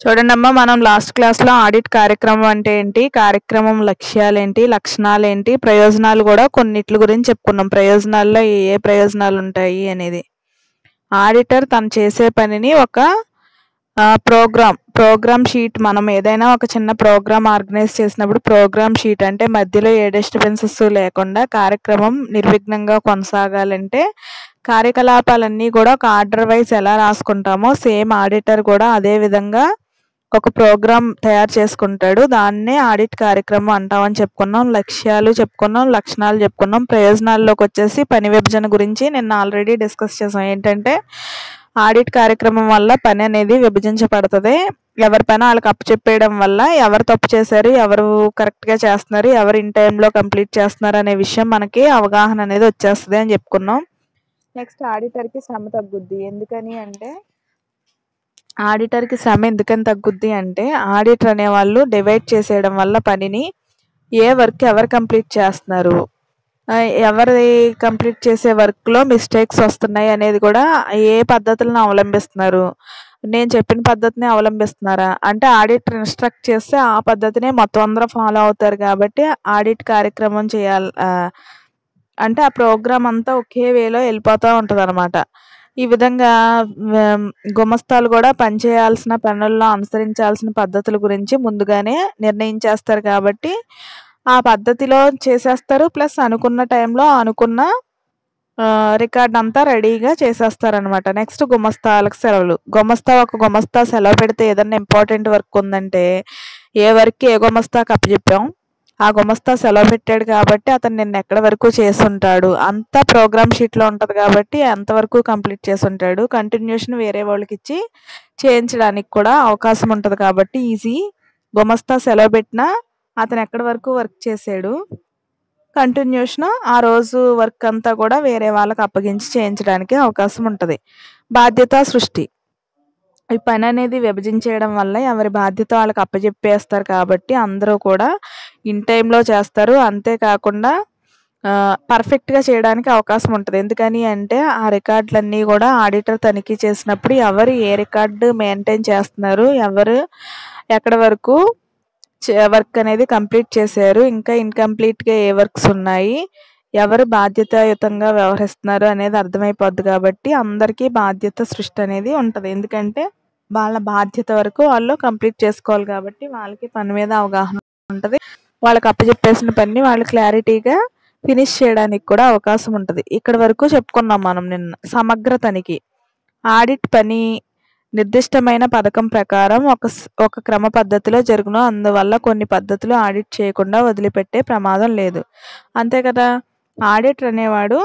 చూడండమ్మా మనం లాస్ట్ క్లాస్‌లో ఆడిట్ కార్యక్రమం అంటే ఏంటి? కార్యక్రమం లక్ష్యాలేంటి? లక్షణాలేంటి? ప్రయోజనాలు గూడా కొన్నిట్లి గురించి చెప్పుకున్నాం. ప్రయోజనాల్లో ఏ ఏ ప్రయోజనాలుంటాయి అనేది. ఆడిటర్ తను చేసే పనిని ఒక ఆహ్, ప్రోగ్రామ్, ప్రోగ్రామ్ షీట్ మనం ఏదైనా ఒక చిన్న ప్రోగ్రామ్ ఆర్గనైజ్ చేసినప్పుడు ప్రోగ్రామ్ షీట్ అంటే మధ్యలో ఏ డిస్టర్బెన్సెస్ లేకుండా కార్యక్రమం నిర్విఘ్నంగా కొనసాగాలంటే కార్యకలాపాలన్నీ గూడా ఒక ఆర్డర్ వైస్ ఎలా రాసుకుంటామో సేమ్ ఆడిటర్ గూడా అదే విధంగా ఒక ప్రోగ్రామ్ తయారు చేసుకుంటాడు. దాన్నే ఆడిట్ కార్యక్రమం అంటామని చెప్పుకున్నాం. లక్ష్యాలు చెప్పుకున్నాం. లక్షణాలు చెప్పుకున్నాం. ప్రయోజనాల్లోకొచ్చేసి పని విభజన గురించి నిన్న ఆల్రెడీ డిస్కస్ చేసాం. ఏంటంటే ఆడిట్ కార్యక్రమం వల్ల పని అనేది విభజించబడతది. ఎవరి పని ఆళ్ళకి అప్పచెప్పేయడం వల్ల ఎవరు తప్పు చేశారు? ఎవరు కరెక్ట్‌గా చేస్తున్నారు? ఎవరు ఇన్ టైమ్‌లో కంప్లీట్ చేస్తున్నారు? అనే విషయం మనకి అవగాహన అనేది వచ్చేస్తది అని చెప్పుకున్నాం. నెక్స్ట్ ఆడిటర్‌కి శ్రమ తగ్గుద్ది. ఎందుకని అంటే ఆడిటర్‌కి శ్రమ ఎందుకని తగ్గుద్ది అంటే ఆడిటర్ అనేవాళ్ళు డివైడ్ చేసేయడం వల్ల పనిని ఏ వర్క్ ఎవరు కంప్లీట్ చేస్తున్నారు? ఆహ్, ఎవరి కంప్లీట్ చేసే వర్క్‌లో మిస్టేక్స్ వస్తున్నాయి అనేది కూడా ఏ పద్ధతులను అవలంబిస్తున్నారు? నేను చెప్పిన పద్ధతినే అవలంబిస్తున్నారా? అంటే ఆడిటర్ ఇన్‌స్ట్రక్ట్ చేస్తే ఆ పద్ధతినే మొత్తం అందరూ ఫాలో అవుతారు కాబట్టి ఆడిట్ కార్యక్రమం చేయాల్ ఆహ్, అంటే ఆ ప్రోగ్రామ్ అంతా ఒకే వేలో ఎళ్ళిపోతా ఉంటదనమాట. ఈ విధంగా ఆహ్, గుమస్తాలు గూడా పని చేయాల్సిన పనుల్లో అనుసరించాల్సిన పద్ధతుల గురించి ముందుగానే నిర్ణయించేస్తారు కాబట్టి ఆ పద్ధతిలో చేసేస్తారు. ప్లస్ అనుకున్న టైంలో అనుకున్న ఆహ్, రికార్డ్ అంతా రెడీగా చేసేస్తారనమాట. నెక్స్ట్ గుమస్తాలకు సెలవులు. గుమస్తా ఒక గుమస్తా సెలవు పెడితే ఏదన్నా ఇంపార్టెంట్ వర్క్ ఉందంటే ఏ వర్క్ ఏ గుమస్తాకి అప్పజెప్పాం. ఆ గుమస్తా సెలవు పెట్టాడు కాబట్టి అతను నిన్న ఎక్కడి వరకు చేసుంటాడు. అంతా ప్రోగ్రామ్ షీట్‌లో ఉంటది కాబట్టి ఎంతవరకు కంప్లీట్ చేసుంటాడు. కంటిన్యూషన్ వేరే వాళ్ళకిచ్చి చేయించడానికి కూడా అవకాశం ఉంటది కాబట్టి ఈజీ. గుమస్తా సెలవు పెట్టినా అతను ఎక్కడి వరకు వర్క్ చేసాడు. కంటిన్యూషన్ ఆ రోజు వర్క్ అంతా కూడా వేరే వాళ్ళకి అప్పగించి చేయించడానికి అవకాశం ఉంటది. బాధ్యతా సృష్టి. ఈ పని అనేది విభజించేయడం వల్ల ఎవరి బాధ్యత వాళ్ళకి అప్పజెప్పేస్తారు కాబట్టి అందరూ కూడా ఇన్ టైమ్‌లో చేస్తారు. అంతే కాకుండా ఆహ్, పర్ఫెక్ట్‌గా చేయడానికి అవకాశం ఉంటది. ఎందుకని అంటే ఆ రికార్డులన్నీ గూడా ఆడిటర్ తనిఖీ చేసినప్పుడు ఎవరు ఏ రికార్డ్ మెయింటైన్ చేస్తున్నారు? ఎవరు ఎక్కడి వరకు చే వర్క్ అనేది కంప్లీట్ చేశారు? ఇంకా ఇన్‌కంప్లీట్‌గా ఏ వర్క్స్ ఉన్నాయి? ఎవరు బాధ్యతాయుతంగా వ్యవహరిస్తున్నారు అనేది అర్థమైపోద్ది కాబట్టి అందరికీ బాధ్యత సృష్టి అనేది ఉంటది. ఎందుకంటే వాళ్ళ బాధ్యత వరకు వాళ్ళు కంప్లీట్ చేసుకోవాలి కాబట్టి వాళ్ళకి పని మీద అవగాహన ఉంటది. వాళ్ళకి అప్పజెప్పేసిన పనిని వాళ్ళు క్లారిటీగా ఫినిష్ చేయడానికి కూడా అవకాశం ఉంటది. ఇక్కడి వరకు చెప్పుకున్నాం మనం నిన్న. సమగ్ర తనిఖీ. ఆడిట్ పని నిర్దిష్టమైన పథకం ప్రకారం ఒక స్ ఒక క్రమ పద్ధతిలో జరుగును. అందువల్ల కొన్ని పద్ధతులు ఆడిట్ చేయకుండా వదిలిపెట్టే ప్రమాదం లేదు. అంతే కదా! ఆడిటర్ అనేవాడు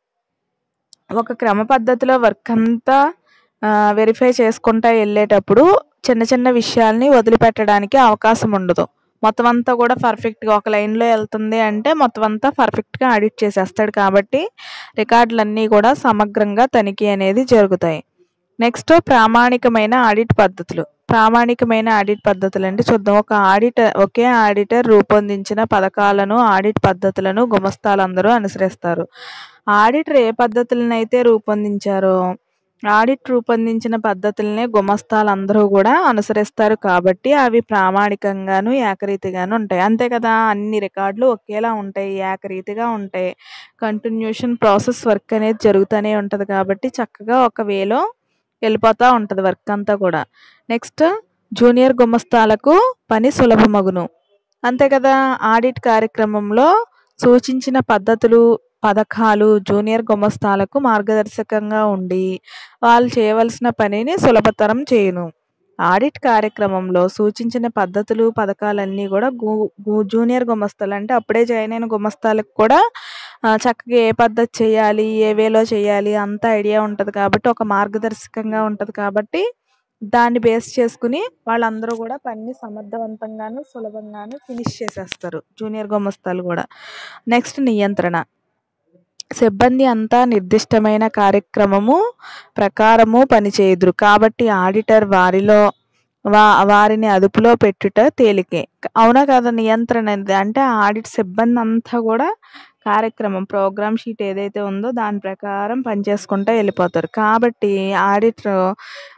ఒక క్రమ పద్ధతిలో వర్క్ అంతా ఆహ్, వెరిఫై చేసుకుంటా ఎళ్ళేటప్పుడు చిన్న చిన్న విషయాల్ని వదిలిపెట్టడానికి అవకాశం ఉండదు. మొత్తం అంతా కూడా పర్ఫెక్ట్‌గా ఒక లైన్‌లో ఎళ్తుంది అంటే మొత్తం అంతా పర్ఫెక్ట్‌గా ఆడిట్ చేసేస్తాడు కాబట్టి రికార్డులన్నీ కూడా సమగ్రంగా తనిఖీ అనేది జరుగుతాయి. నెక్స్ట్ ప్రామాణికమైన ఆడిట్ పద్ధతులు. ప్రామాణికమైన ఆడిట్ పద్ధతులంటే చూద్దాం. ఒక ఆడిటర్ ఒకే ఆడిటర్ రూపొందించిన పథకాలను, ఆడిట్ పద్ధతులను గుమస్తాలందరూ అనుసరిస్తారు. ఆడిటర్ ఏ పద్ధతులనైతే రూపొందించారో ఆడిట్ రూపొందించిన పద్ధతులనే గుమస్తాలందరూ గూడా అనుసరిస్తారు కాబట్టి అవి ప్రామాణికంగాను, ఏకరీతిగాను ఉంటాయి. అంతే కదా! అన్ని రికార్డులు ఒకేలా ఉంటాయి. ఏకరీతిగా ఉంటాయి. కంటిన్యూషన్ ప్రాసెస్ వర్క్ అనేది జరుగుతానే ఉంటది కాబట్టి చక్కగా ఒక వేలో ఎళ్ళిపోతా ఉంటది వర్క్ అంతా కూడా. నెక్స్ట్ జూనియర్ గుమస్తాలకు పని సులభమగును. అంతే కదా! ఆడిట్ కార్యక్రమంలో సూచించిన పద్ధతులు, పథకాలు జూనియర్ గుమస్తాలకు మార్గదర్శకంగా ఉండి వాళ్ళు చేయవలసిన పనిని సులభతరం చేయును. ఆడిట్ కార్యక్రమంలో సూచించిన పద్ధతులు, పథకాలన్నీ గూడా గు గు జూనియర్ గుమస్తాలు అంటే అప్పుడే జాయిన్ అయిన గుమస్తాలకు కూడా ఆహ్, చక్కగా ఏ పద్ధతి చేయాలి? ఏ వేలో చేయాలి? అంతా ఐడియా ఉంటది కాబట్టి ఒక మార్గదర్శకంగా ఉంటది కాబట్టి దాన్ని బేస్ చేసుకొని వాళ్ళందరూ గూడా పనిని సమర్థవంతంగాను, సులభంగాను ఫినిష్ చేసేస్తారు. జూనియర్ గుమస్తాలు గూడా. నెక్స్ట్ నియంత్రణ. సిబ్బంది అంతా నిర్దిష్టమైన కార్యక్రమము ప్రకారము పనిచేయుదురు. కాబట్టి ఆడిటర్ వారిలో వా వారిని అదుపులో పెట్టుట తేలికే. అవునా కాదా? నియంత్రణ అనేది అంటే ఆడిట్ సిబ్బందంతా గూడా కార్యక్రమం ప్రోగ్రామ్ షీట్ ఏదైతే ఉందో దాని ప్రకారం పనిచేసుకుంటా ఎళ్ళిపోతారు. కాబట్టి ఆడిటర్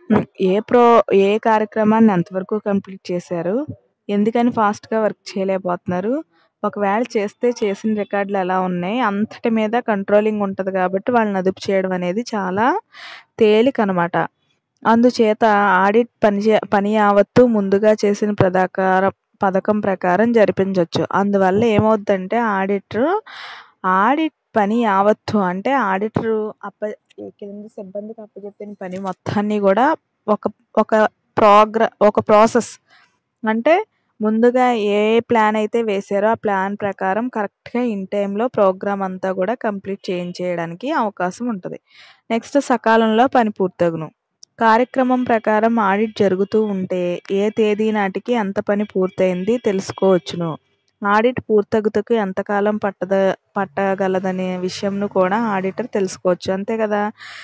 హ్మ్. ఏ ప్రో ఏ కార్యక్రమాన్ని ఎంతవరకు కంప్లీట్ చేశారు? ఎందుకని ఫాస్ట్‌గా వర్క్ చేయలేకపోతున్నారు? ఒకవేళ చేస్తే చేసిన రికార్డులు ఎలా ఉన్నాయి? అంతటి మీద కంట్రోలింగ్ ఉంటది కాబట్టి వాళ్ళని అదుపు చేయడం అనేది చాలా తేలికనమాట. అందుచేత ఆడిట్ పని చే పని యావత్తు ముందుగా చేసిన ప్రకారం పథకం ప్రకారం జరిపించొచ్చు. అందువల్ల ఏమవుద్దంటే ఆడిటరు ఆడిట్ పని యావత్తు అంటే ఆడిటరు అప్ప కింద సిబ్బందికి అప్పజెప్పిన పని మొత్తాన్ని గూడా ఒక ఒక ప్రోగ్ర ఒక ప్రాసెస్ అంటే ముందుగా ఏ ప్లాన్ అయితే వేశారో ఆ ప్లాన్ ప్రకారం కరెక్ట్‌గా ఇన్ టైమ్‌లో ప్రోగ్రామ్ అంతా గూడా కంప్లీట్ చేయించేయడానికి అవకాశం ఉంటది. నెక్స్ట్ సకాలంలో పని పూర్తగును. కార్యక్రమం ప్రకారం ఆడిట్ జరుగుతూ ఉంటే ఏ తేదీ నాటికి ఎంత పని పూర్తయింది తెలుసుకోవచ్చును. ఆడిట్ పూర్తగుటకు ఎంతకాలం పట్టద పట్టగలదనే విషయంను కూడా ఆడిటర్ తెలుసుకోవచ్చు. అంతే గదా!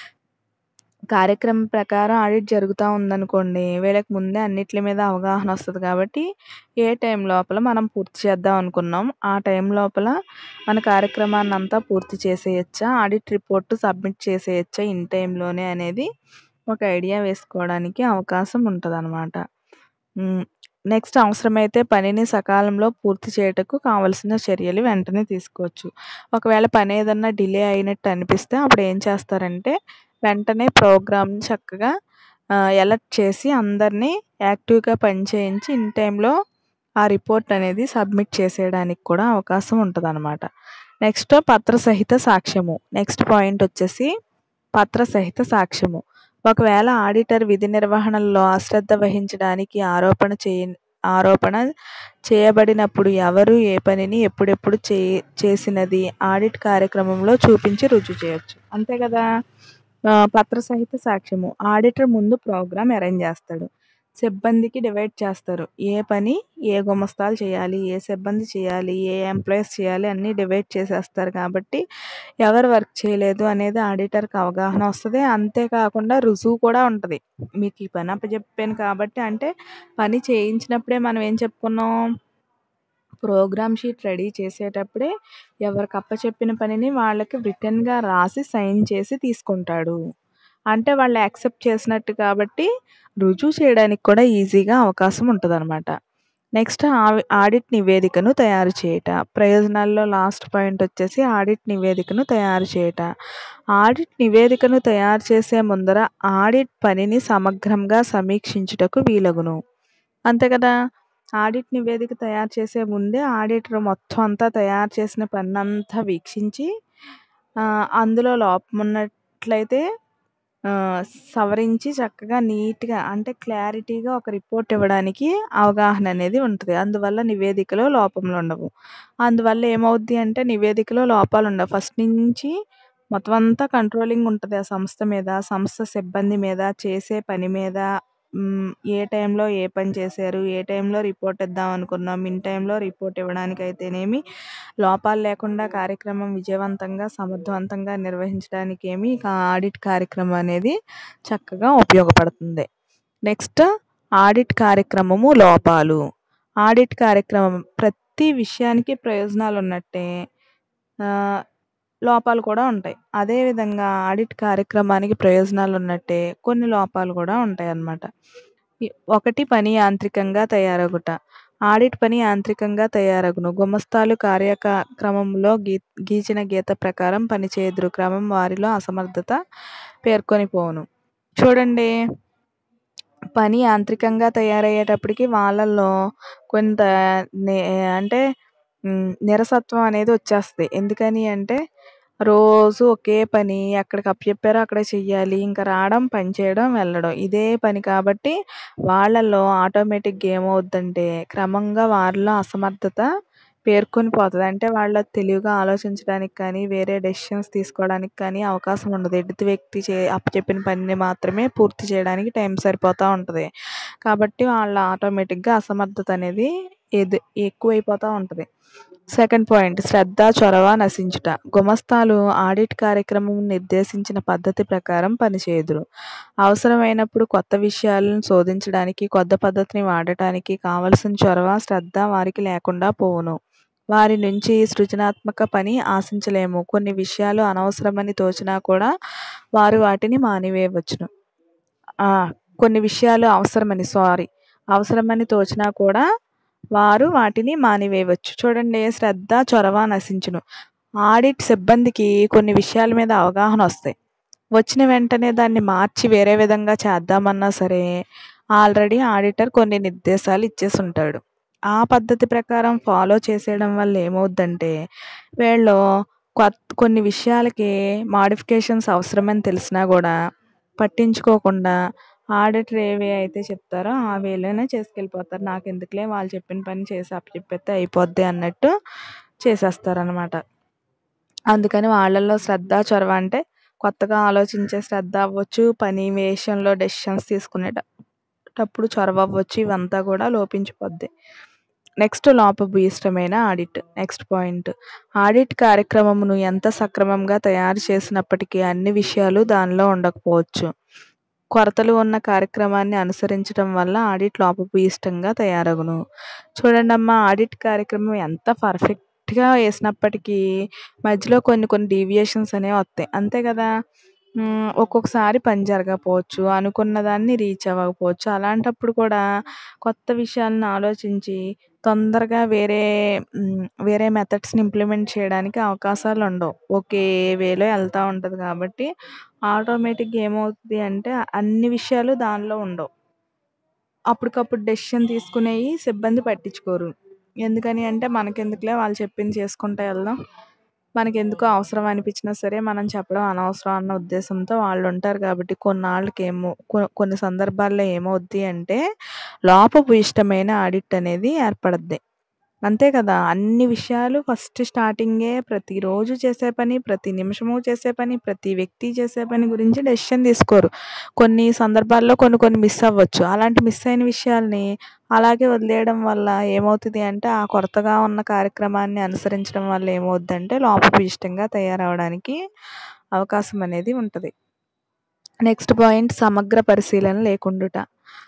కార్యక్రమం ప్రకారం ఆడిట్ జరుగుతా ఉందనుకోండి. వీళ్ళకి ముందే అన్నిట్లి మీద అవగాహన వస్తది కాబట్టి ఏ టైం లోపల మనం పూర్తి చేద్దాం అనుకున్నాం. ఆ టైం లోపల మన కార్యక్రమాన్నంతా పూర్తి చేసేయొచ్చా? ఆడిట్ రిపోర్ట్ సబ్మిట్ చేసేయొచ్చా ఇన్ టైమ్‌లోనే అనేది ఒక ఐడియా వేసుకోవడానికి అవకాశం ఉంటదనమాట. హ్మ్. నెక్స్ట్ అవసరమైతే పనిని సకాలంలో పూర్తి చేయుటకు కావాల్సిన చర్యలు వెంటనే తీసుకోవచ్చు. ఒకవేళ పనేదన్నా డిలే అయినట్టు అనిపిస్తే అప్పుడు ఏం చేస్తారంటే వెంటనే ప్రోగ్రామ్‌ని చక్కగా ఆహ్, అలర్ట్ చేసి అందరిని యాక్టివ్‌గా పని చేయించి ఇన్ టైమ్‌లో ఆ రిపోర్ట్ అనేది సబ్మిట్ చేసేయడానికి కూడా అవకాశం ఉంటదనమాట. నెక్స్ట్ పత్రసహిత సాక్ష్యము. నెక్స్ట్ పాయింట్ వచ్చేసి పత్రసహిత సాక్ష్యము. ఒకవేళ ఆడిటర్ విధి నిర్వహణలో అశ్రద్ధ వహించడానికి ఆరోపణ చేయ ఆరోపణ చేయబడినప్పుడు ఎవరు ఏ పనిని ఎప్పుడెప్పుడు చే చేసినది ఆడిట్ కార్యక్రమంలో చూపించి రుజువు చేయొచ్చు. అంతే గదా! ఆహ్, పత్రసహిత సాక్ష్యము. ఆడిటర్ ముందు ప్రోగ్రామ్ అరేంజ్ చేస్తాడు. సిబ్బందికి డివైడ్ చేస్తారు. ఏ పని ఏ గుమస్తాలు చేయాలి? ఏ సిబ్బంది చేయాలి? ఏ ఎంప్లాయీస్ చేయాలి? అన్నీ డివైడ్ చేసేస్తారు కాబట్టి ఎవరు వర్క్ చేయలేదు అనేది ఆడిటర్‌కి అవగాహన వస్తది. అంతే కాకుండా రుజువు కూడా ఉంటది. మీకు ఈ పని అప్పజెప్పాను కాబట్టి అంటే పని చేయించినప్పుడే మనం ఏం చెప్పుకున్నాం? ప్రోగ్రామ్ షీట్ రెడీ చేసేటప్పుడే ఎవరికి అప్పచెప్పిన పనిని వాళ్ళకి రిటెన్‌గా రాసి సైన్ చేసి తీసుకుంటాడు. అంటే వాళ్ళు యాక్సెప్ట్ చేసినట్టు కాబట్టి రుజువు చేయడానికి కూడా ఈజీగా అవకాశం ఉంటదనమాట. నెక్స్ట్ ఆవి ఆడిట్ నివేదికను తయారు చేయుట. ప్రయోజనాల్లో లాస్ట్ పాయింట్ వచ్చేసి ఆడిట్ నివేదికను తయారు చేయుట. ఆడిట్ నివేదికను తయారు చేసే ముందర ఆడిట్ పనిని సమగ్రంగా సమీక్షించుటకు వీలగును. అంతే కదా! ఆడిట్ నివేదిక తయారు చేసే ముందే ఆడిటర్ మొత్తం అంతా తయారు చేసిన పనంతా వీక్షించి ఆహ్, అందులో లోపం ఉన్నట్లయితే ఆహ్, సవరించి చక్కగా నీట్‌గా అంటే క్లారిటీగా ఒక రిపోర్ట్ ఇవ్వడానికి అవగాహన అనేది ఉంటది. అందువల్ల నివేదికలో లోపములుండవు. అందువల్ల ఏమవుద్ది అంటే నివేదికలో లోపాలుండవు. ఫస్ట్ నుంచి మొత్తం అంతా కంట్రోలింగ్ ఉంటది ఆ సంస్థ మీద, సంస్థ సిబ్బంది మీద, చేసే పని మీద. హ్మ్. ఏ టైంలో ఏ పని చేశారు? ఏ టైంలో రిపోర్ట్ ఇద్దాం అనుకున్నాం? ఇన్ టైమ్‌లో రిపోర్ట్ ఇవ్వడానికైతేనేమి, లోపాలు లేకుండా కార్యక్రమం విజయవంతంగా, సమర్థవంతంగా నిర్వహించడానికేమి ఇక ఆడిట్ కార్యక్రమం అనేది చక్కగా ఉపయోగపడుతుంది. నెక్స్ట్ ఆడిట్ కార్యక్రమము లోపాలు. ఆడిట్ కార్యక్రమం ప్రతి విషయానికి ప్రయోజనాలున్నట్టే ఆహ్, లోపాలు కూడా ఉంటాయి. అదే విధంగా ఆడిట్ కార్యక్రమానికి ప్రయోజనాలున్నట్టే కొన్ని లోపాలు కూడా ఉంటాయన్నమాట. ఇ ఒకటి పని యాంత్రికంగా తయారగుట. ఆడిట్ పని యాంత్రికంగా తయారగును. గుమస్తాలు కార్యక క్రమంలో గీ గీచిన గీత ప్రకారం పనిచేయుదురు. క్రమం వారిలో అసమర్థత పేర్కొనిపోవును. చూడండి పని యాంత్రికంగా తయారయ్యేటప్పటికి వాళ్ళల్లో కొంత నే అంటే హ్మ్. నిరసత్వం అనేది వచ్చేస్తది. ఎందుకని అంటే రోజు ఒకే పని ఎక్కడికి అప్పచెప్పారో అక్కడే చెయ్యాలి. ఇంక రావడం, పని చేయడం, వెళ్ళడం. ఇదే పని కాబట్టి వాళ్ళలో ఆటోమేటిక్‌గా ఏమవుద్దంటే క్రమంగా వారిలో అసమర్థత పేర్కొని పోతది. అంటే వాళ్ళు తెలివిగా ఆలోచించడానికి కానీ, వేరే డెసిషన్స్ తీసుకోవడానికి కానీ అవకాశం ఉండదు. ఎదుటి వ్యక్తి చే అప్పచెప్పిన పనిని మాత్రమే పూర్తి చేయడానికి టైం సరిపోతా ఉంటది. కాబట్టి వాళ్ళ ఆటోమేటిక్‌గా అసమర్థత అనేది ఎదు ఎక్కువైపోతా ఉంటది. సెకండ్ పాయింట్ శ్రద్ధ, చొరవ నశించుట. గుమస్తాలు ఆడిట్ కార్యక్రమం నిర్దేశించిన పద్ధతి ప్రకారం పనిచేయుదురు. అవసరమైనప్పుడు కొత్త విషయాలను శోధించడానికి, కొత్త పద్ధతిని వాడటానికి కావలసిన చొరవ, శ్రద్ధ వారికి లేకుండా పోవును. వారి నుంచి సృజనాత్మక పని ఆశించలేము. కొన్ని విషయాలు అనవసరమని తోచినా కూడా వారు వాటిని మానివేయవచ్చును. ఆ! కొన్ని విషయాలు అవసరమని సారీ అవసరమని తోచినా కూడా వారు వాటిని మానివేయవచ్చు చూడండి శ్రద్ధ చొరవ నశించును ఆడిట్ సిబ్బందికి కొన్ని విషయాల మీద అవగాహన వస్తాయి వచ్చిన వెంటనే దాన్ని మార్చి వేరే విధంగా చేద్దామన్నా సరే ఆల్రెడీ ఆడిటర్ కొన్ని నిర్దేశాలు ఇచ్చేసి ఉంటాడు ఆ పద్ధతి ప్రకారం ఫాలో చేసేయడం వల్ల ఏమవుద్దంటే వీళ్ళు కొత్త కొన్ని విషయాలకి మాడిఫికేషన్స్ అవసరమని తెలిసినా కూడా పట్టించుకోకుండా ఆడిటర్ ఏవి అయితే చెప్తారో ఆ వేలోనే చేసుకెళ్ళిపోతారు నాకు ఎందుకులే వాళ్ళు చెప్పిన పని చేసి అప్పచెప్పేస్తే అయిపోద్ది అన్నట్టు చేసేస్తారనమాట అందుకని వాళ్ళల్లో శ్రద్ధ చొరవ అంటే కొత్తగా ఆలోచించే శ్రద్ధ అవ్వచ్చు పని విషయంలో డెసిషన్స్ తీసుకునేటప్పుడు చొరవ అవ్వచ్చు ఇవంతా కూడా లోపించిపోద్ది నెక్స్ట్ లోపభూయిష్టమైన ఆడిట్ నెక్స్ట్ పాయింట్ ఆడిట్ కార్యక్రమమును ఎంత సక్రమంగా తయారు చేసినప్పటికీ అన్ని విషయాలు దానిలో ఉండకపోవచ్చు కొరతలు ఉన్న కార్యక్రమాన్ని అనుసరించడం వల్ల ఆడిట్ లోపభూయిష్టంగా తయారగును చూడండి అమ్మా ఆడిట్ కార్యక్రమం ఎంత పర్ఫెక్ట్గా వేసినప్పటికీ మధ్యలో కొన్ని కొన్ని డీవియేషన్స్ అనేవి వస్తాయి అంతే కదా మ్, ఒక్కొక్కసారి పని జరగకపోవచ్చు అనుకున్న దాన్ని రీచ్ అవ్వకపోవచ్చు అలాంటప్పుడు కూడా కొత్త విషయాలను ఆలోచించి తొందరగా వేరే మ్, వేరే మెథడ్స్ని ఇంప్లిమెంట్ చేయడానికి అవకాశాలు ఉండవు ఒకే వేలో వెళ్తూ ఉంటుంది కాబట్టి ఆటోమేటిక్గా ఏమవుతుంది అంటే అన్ని విషయాలు దానిలో ఉండవు అప్పటికప్పుడు డెసిషన్ తీసుకునేవి సిబ్బంది పట్టించుకోరు ఎందుకని అంటే మనకెందుకులే వాళ్ళు చెప్పింది చేసుకుంటూ వెళ్దాం మనకెందుకో అవసరం అనిపించినా సరే మనం చెప్పడం అనవసరం అన్న ఉద్దేశంతో వాళ్ళు ఉంటారు కాబట్టి కొన్నాళ్ళకి ఏమో కొ- కొన్ని సందర్భాల్లో ఏమవుద్ది అంటే లోపభూయిష్టమైన ఆడిట్ అనేది ఏర్పడద్ది అంతే కదా అన్ని విషయాలు ఫస్ట్ స్టార్టింగే ప్రతిరోజు చేసే పని ప్రతి నిమిషము చేసే పని ప్రతి వ్యక్తి చేసే పని గురించి డెసిషన్ తీసుకోరు కొన్ని సందర్భాల్లో కొన్ని కొన్ని మిస్ అవ్వచ్చు అలాంటి మిస్ అయిన విషయాల్ని అలాగే వదిలేయడం వల్ల ఏమవుతుంది అంటే ఆ కొరతగా ఉన్న కార్యక్రమాన్ని అనుసరించడం వల్ల ఏమవుద్దంటే లోపభూయిష్టంగా తయారవడానికి అవకాశం అనేది ఉంటుంది నెక్స్ట్ పాయింట్ సమగ్ర పరిశీలన లేకుండుట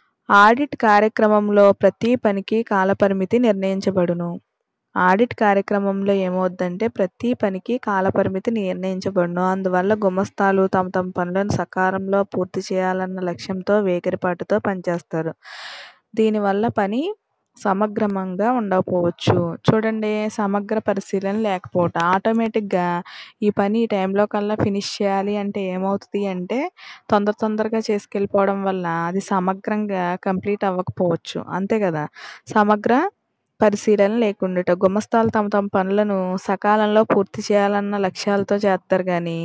ఆడిట్ కార్యక్రమంలో ప్రతి పనికి కాలపరిమితి నిర్ణయించబడును ఆడిట్ కార్యక్రమంలో ఏమవుద్దంటే ప్రతి పనికి కాలపరిమితి నిర్ణయించబడును అందువల్ల గుమస్తాలు తమ తమ పనులను సకాలంలో పూర్తి చేయాలన్న లక్ష్యంతో వేగిరపాటుతో పనిచేస్తారు దీనివల్ల పని సమగ్రమంగా ఉండకపోవచ్చు చూడండి సమగ్ర పరిశీలన లేకపోవటం ఆటోమేటిక్గా ఈ పని ఈ టైంలో కల్లా ఫినిష్ చేయాలి అంటే ఏమవుతుంది అంటే తొందర తొందరగా చేసుకెళ్ళిపోవడం వల్ల అది సమగ్రంగా కంప్లీట్ అవ్వకపోవచ్చు అంతే కదా సమగ్ర పరిశీలన లేకుండాట గుమస్తాలు తమ తమ పనులను సకాలంలో పూర్తి చేయాలన్న లక్ష్యాలతో చేస్తారు కానీ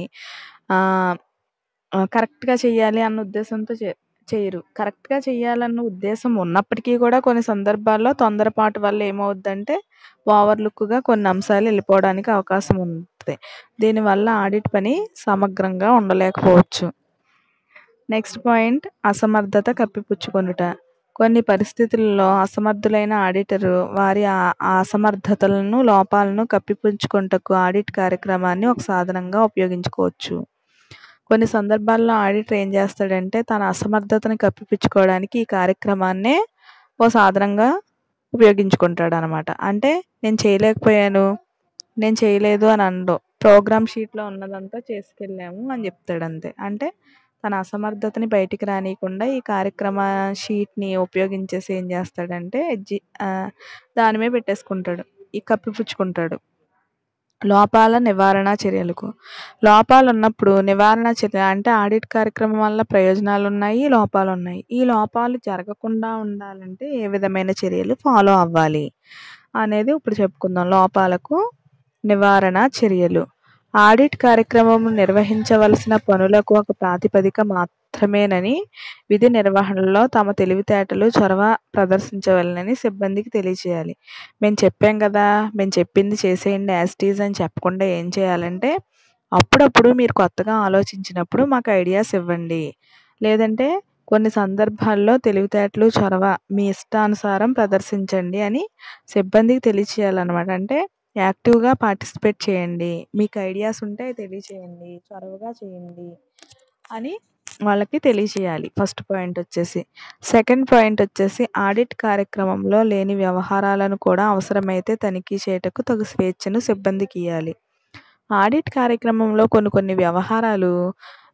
కరెక్ట్గా చేయాలి అన్న ఉద్దేశంతో చే చేయరు కరెక్ట్గా చేయాలన్న ఉద్దేశం ఉన్నప్పటికీ కూడా కొన్ని సందర్భాల్లో తొందరపాటు వల్ల ఏమవుద్దంటే ఓవర్ లుక్గా కొన్ని అంశాలు వెళ్ళిపోవడానికి అవకాశం ఉంటుంది దీనివల్ల ఆడిట్ పని సమగ్రంగా ఉండలేకపోవచ్చు నెక్స్ట్ పాయింట్ అసమర్థత కప్పిపుచ్చుకొనుట కొన్ని పరిస్థితుల్లో అసమర్థులైన ఆడిటర్ వారి ఆ ఆ అసమర్థతలను లోపాలను కప్పిపుచ్చుకొనుటకు ఆడిట్ కార్యక్రమాన్ని ఒక సాధనంగా ఉపయోగించుకోవచ్చు కొన్ని సందర్భాల్లో ఆడిటర్ ఏం చేస్తాడంటే తన అసమర్థతను కప్పిపుచ్చుకోవడానికి ఈ కార్యక్రమాన్నే ఓ సాధనంగా ఉపయోగించుకుంటాడు అనమాట అంటే నేను చేయలేకపోయాను నేను చేయలేదు అని అనడు ప్రోగ్రామ్ షీట్లో ఉన్నదంతా చేసుకెళ్ళాము అని చెప్తాడు అంతే అంటే తన అసమర్థతని బయటికి రానియకుండా ఈ కార్యక్రమ షీట్ని ఉపయోగించేసి ఏం చేస్తాడంటే జి ఆ, దాని మీద పెట్టేసుకుంటాడు ఈ కప్పిపుచ్చుకుంటాడు లోపాల నివారణ చర్యలకు లోపాలు ఉన్నప్పుడు నివారణ చర్య అంటే ఆడిట్ కార్యక్రమం వల్ల ప్రయోజనాలు ఉన్నాయి లోపాలు ఉన్నాయి ఈ లోపాలు జరగకుండా ఉండాలంటే ఏ విధమైన చర్యలు ఫాలో అవ్వాలి అనేది ఇప్పుడు చెప్పుకుందాం లోపాలకు నివారణ చర్యలు ఆడిట్ కార్యక్రమం నిర్వహించవలసిన పనులకు ఒక ప్రాతిపదిక మాత్రమేనని విధి నిర్వహణలో తమ తెలివితేటలు చొరవ ప్రదర్శించవలనని సిబ్బందికి తెలియచేయాలి మేము చెప్పాం కదా మేము చెప్పింది చేసేయండి యాజ్ టీజ్ అని చెప్పకుండా ఏం చేయాలంటే అప్పుడప్పుడు మీరు కొత్తగా ఆలోచించినప్పుడు మాకు ఐడియాస్ ఇవ్వండి లేదంటే కొన్ని సందర్భాల్లో తెలివితేటలు చొరవ మీ ఇష్టానుసారం ప్రదర్శించండి అని సిబ్బందికి తెలియచేయాలన్నమాట అంటే యాక్టివ్గా పార్టిసిపేట్ చేయండి మీకు ఐడియాస్ ఉంటే తెలియచేయండి చొరవగా చేయండి అని వాళ్ళకి తెలియచేయాలి ఫస్ట్ పాయింట్ వచ్చేసి సెకండ్ పాయింట్ వచ్చేసి ఆడిట్ కార్యక్రమంలో లేని వ్యవహారాలను కూడా అవసరమైతే తనిఖీ చేయటకు తగు స్వేచ్ఛను సిబ్బందికి ఇవ్వాలి ఆడిట్ కార్యక్రమంలో కొన్ని కొన్ని వ్యవహారాలు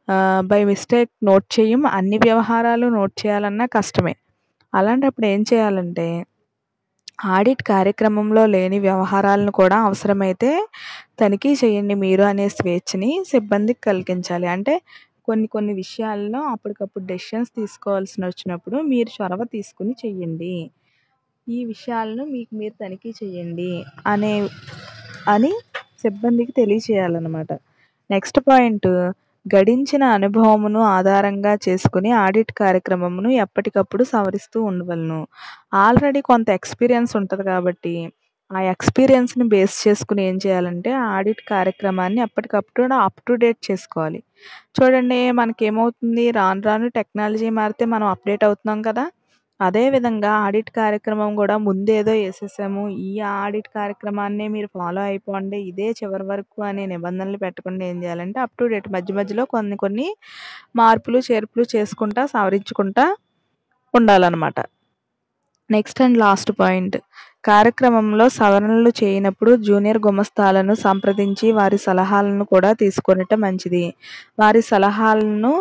బై మిస్టేక్ నోట్ చేయం అన్ని వ్యవహారాలు నోట్ చేయాలన్నా కష్టమే అలాంటప్పుడు ఏం చేయాలంటే ఆడిట్ కార్యక్రమంలో లేని వ్యవహారాలను కూడా అవసరమైతే తనిఖీ చేయండి మీరు అనే స్వేచ్ఛని సిబ్బందికి కలిగించాలి అంటే కొన్ని కొన్ని విషయాల్లో అప్పటికప్పుడు డెసిషన్స్ తీసుకోవాల్సి వచ్చినప్పుడు మీరు చొరవ తీసుకుని చెయ్యండి ఈ విషయాలను మీకు మీరు తనిఖీ చేయండి అనే అని సిబ్బందికి తెలియచేయాలన్నమాట నెక్స్ట్ పాయింట్ గడించిన అనుభవమును ఆధారంగా చేసుకుని ఆడిట్ కార్యక్రమమును ఎప్పటికప్పుడు సవరిస్తూ ఉండవలను ఆల్రెడీ కొంత ఎక్స్పీరియన్స్ ఉంటుంది కాబట్టి ఆ ఎక్స్పీరియన్స్ని బేస్ చేసుకుని ఏం చేయాలంటే ఆడిట్ కార్యక్రమాన్ని ఎప్పటికప్పుడు అప్ టు డేట్ చేసుకోవాలి చూడండి మనకి ఏమవుతుంది రాను రాను టెక్నాలజీ మారితే మనం అప్డేట్ అవుతున్నాం కదా అదేవిధంగా ఆడిట్ కార్యక్రమం కూడా ముందేదో వేసేసాము ఈ ఆడిట్ కార్యక్రమాన్ని మీరు ఫాలో అయిపోండి ఇదే చివరి వరకు అనే నిబంధనలు పెట్టకుండా ఏం చేయాలంటే అప్ టు డేట్ మధ్య మధ్యలో కొన్ని కొన్ని మార్పులు చేర్పులు చేసుకుంటా సవరించుకుంటా ఉండాలన్నమాట నెక్స్ట్ అండ్ లాస్ట్ పాయింట్ కార్యక్రమంలో సవరణలు చేయనప్పుడు జూనియర్ గుమస్తాలను సంప్రదించి వారి సలహాలను కూడా తీసుకొనటం మంచిది వారి సలహాలను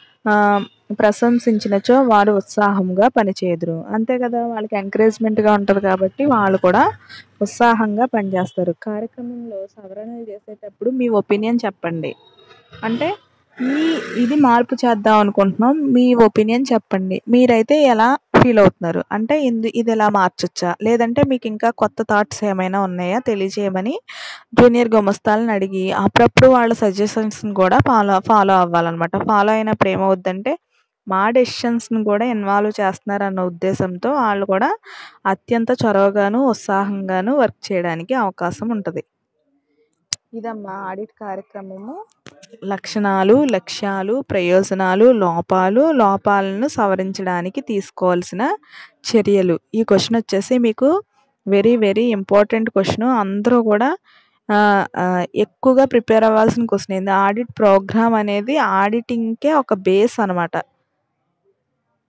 ప్రశంసించినచో వారు ఉత్సాహంగా పనిచేయదురు అంతే కదా వాళ్ళకి ఎంకరేజ్మెంట్గా ఉంటుంది కాబట్టి వాళ్ళు కూడా ఉత్సాహంగా పనిచేస్తారు కార్యక్రమంలో సవరణలు చేసేటప్పుడు మీ ఒపీనియన్ చెప్పండి అంటే ఈ ఇది మార్పు చేద్దాం అనుకుంటున్నాం మీ ఒపీనియన్ చెప్పండి మీరైతే ఎలా ఫీల్ అవుతున్నారు అంటే ఇందు ఇది ఎలా మార్చొచ్చా లేదంటే మీకు ఇంకా కొత్త థాట్స్ ఏమైనా ఉన్నాయా తెలియజేయమని జూనియర్ గుమస్తాలను అడిగి అప్పుడప్పుడు వాళ్ళ సజెషన్స్ని కూడా ఫాలో ఫాలో అవ్వాలన్నమాట ఫాలో అయినప్పుడు ఏమవుద్దంటే మా డెసిషన్స్ని కూడా ఇన్వాల్వ్ చేస్తున్నారు అన్న ఉద్దేశంతో వాళ్ళు కూడా అత్యంత చొరవగాను ఉత్సాహంగాను వర్క్ చేయడానికి అవకాశం ఉంటుంది ఇదమ్మా ఆడిట్ కార్యక్రమము లక్షణాలు లక్ష్యాలు ప్రయోజనాలు లోపాలు లోపాలను సవరించడానికి తీసుకోవాల్సిన చర్యలు ఈ క్వశ్చన్ వచ్చేసి మీకు వెరీ వెరీ ఇంపార్టెంట్ క్వశ్చన్ అందరూ కూడా ఎక్కువగా ప్రిపేర్ అవ్వాల్సిన క్వశ్చన్ ఏంది ఆడిట్ ప్రోగ్రామ్ అనేది ఆడిటింగ్కే ఒక బేస్ అనమాట